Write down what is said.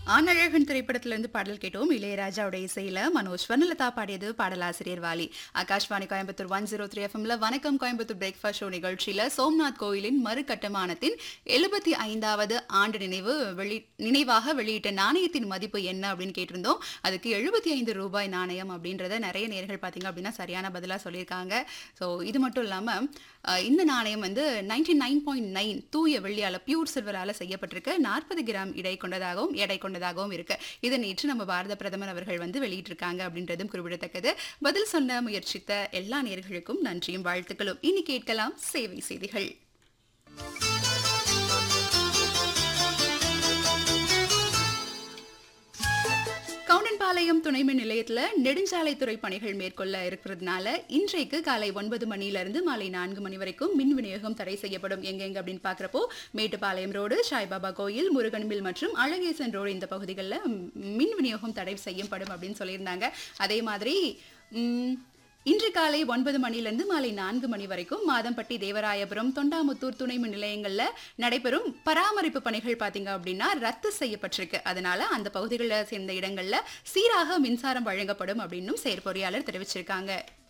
ஆனழகன் திரைப்படத்திலிருந்து பாடல் கேட்டோம் இளையராஜாவுடைய இசையில மனோஜ் வர்ணலதா பாடியது பாடலாசிரியர் Vaali Akashvani Coimbatore one zero three எஃப்எம்ல வணக்கம் கோயம்புத்தூர் பிரேக்ஃபாஸ்ட் ஷோ நிகழ்ச்சியில சோம்நாத் கோயிலின் மறுகட்டுமானத்தின் எழுபத்தி ஐந்தாவது ஆண்டு நினைவு வெளி நினைவாக வெளியிட்ட நாணயத்தின் மதிப்பு என்ன அப்படின்னு கேட்டிருந்தோம் அதுக்கு எழுபத்தி ஐந்து ரூபாய் நாணயம் அப்படின்றத நிறைய நேர்கள் பார்த்தீங்க அப்படின்னா சரியான பதிலா சொல்லியிருக்காங்க ஸோ இது மட்டும் இல்லாம அஹ், இந்த நாணயம் வந்து நைன்டி நைன் பாயிண்ட் நைன் தூய வெள்ளியால பியூர் சில்வரால செய்யப்பட்டிருக்கு நாற்பது கிராம் எடை கொண்டதாகவும் எடை கொண்டதாகவும் இருக்கு இதை நேற்று நம்ம பாரத பிரதமர் அவர்கள் வந்து வெளியிட்டிருக்காங்க அப்படின்றதும் குறிப்பிடத்தக்கது பதில் சொன்ன முயற்சித்த எல்லா நேர்களுக்கும் நன்றியும் வாழ்த்துக்களும் இனி கேட்கலாம் சேவை செய்திகள் கவுண்டன்பாளையம் துணைமின் நிலையத்துல நெடுஞ்சாலைத்துறை பணிகள் மேற்கொள்ள இருக்கிறதுனால இன்றைக்கு காலை ஒன்பது மணியிலிருந்து மாலை நான்கு மணி வரைக்கும் மின் விநியோகம் தடை செய்யப்படும் எங்கெங்க அப்படின்னு பாக்குறப்போ மேட்டுப்பாளையம் ரோடு சாய்பாபா கோயில் முருகன்பில் மற்றும் அழகேசன் ரோடு இந்த பகுதிகளில் மின் விநியோகம் தடை செய்யப்படும் அப்படின்னு சொல்லியிருந்தாங்க அதே மாதிரி ம், இன்று காலை ஒன்பது மணிலிருந்து மாலை நான்கு மணி வரைக்கும் மாதம்பட்டி தேவராயபுரம் தொண்டாமுத்தூர் துணை மின் நிலையங்கள்ல நடைபெறும் பராமரிப்பு பணிகள் பாத்தீங்க அப்படின்னா ரத்து செய்யப்பட்டிருக்கு அதனால அந்த பகுதிகளில் சேர்ந்த இடங்கள்ல சீராக மின்சாரம் வழங்கப்படும் அப்படின்னும் செயற்பொறியாளர் தெரிவிச்சிருக்காங்க